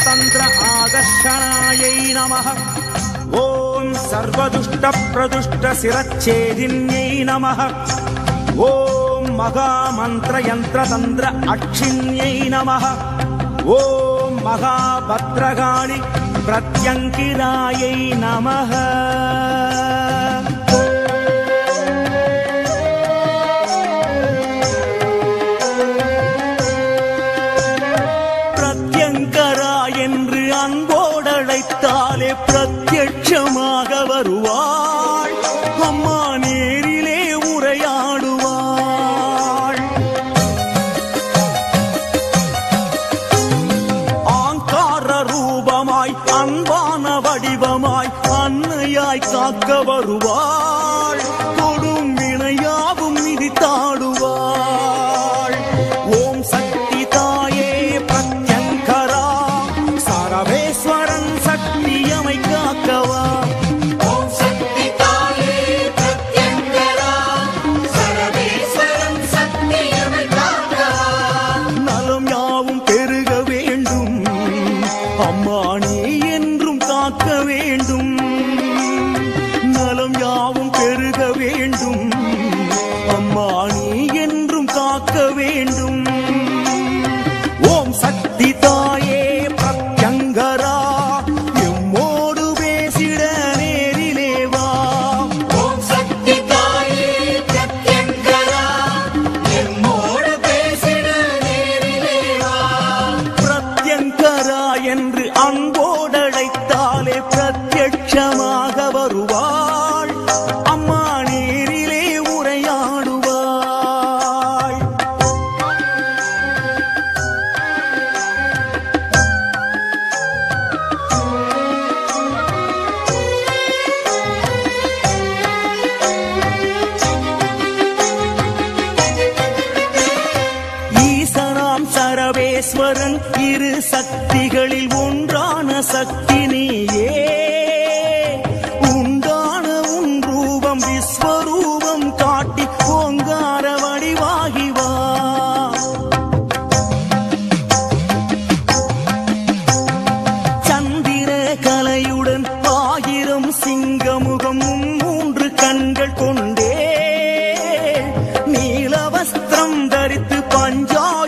सर्वतन्त्र आकर्षणायै नमः ॐ सर्वदुष्टप्रदुष्टशिरच्छेदिन्यै नमः ॐ महामन्त्रयन्त्रतन्त्र अक्षिण्यै नमः ॐ महाभद्रकाळि प्रत्यङ्किरायै नमः பிரத்யங்கரா என்று அன்போடழைத்தாலே பிரத்யட்சமாக வருவாள் அம்மா நேரிலே உரையாடுவாள் ஆங்கார ரூபமாய் அன்பான வடிவமாய் அன்னையாய் காக்க வருவாள் கொடும் வினையாவும் மிதித்தாடுவாள் ஓம் சக்தி தாயே பிரத்யங்கரா சரவேஸ்வரன் சக்தியமை காக்கவா ஓம் சக்தி தாயே பிரத்யங்கரா சரவேஸ்வரன் சக்தியமை காக்கவா நலம் யாவும் பெருக வேண்டும் அம்மா நீ என்றும் காக்க வேண்டும் நலம் யாவும் பெருக வேண்டும் அம்மா நீ என்றும் காக்க வேண்டும் ஓம் சக்தி தாயே பிரத்யங்கரா எம்மோடு பேசிட நேரிலே வா ஓம் சக்தி தாயே பிரத்யங்கரா எம்மோடு பேசிட நேரிலே வா பிரத்யங்கரா என்று அன்போடழைத்தாலே பிரத்யட்சமாக வருவாள் அம்மா நேரிலே உரையாடுவாள் ஈசனாம் சரவேஸ்வரன் இரு சக்திகளில் ஒன்றான சக்தி நீயே உண்டான உன் ரூபம் விஸ்வரூபம் காட்டி ஓங்கார வடிவாகி வா சந்திர கலையுடன் ஆயிரம் சிங்கமுகம் மூன்று கண்கள் கொண்டே நீல வஸ்திரம் தரித்து பஞ்சா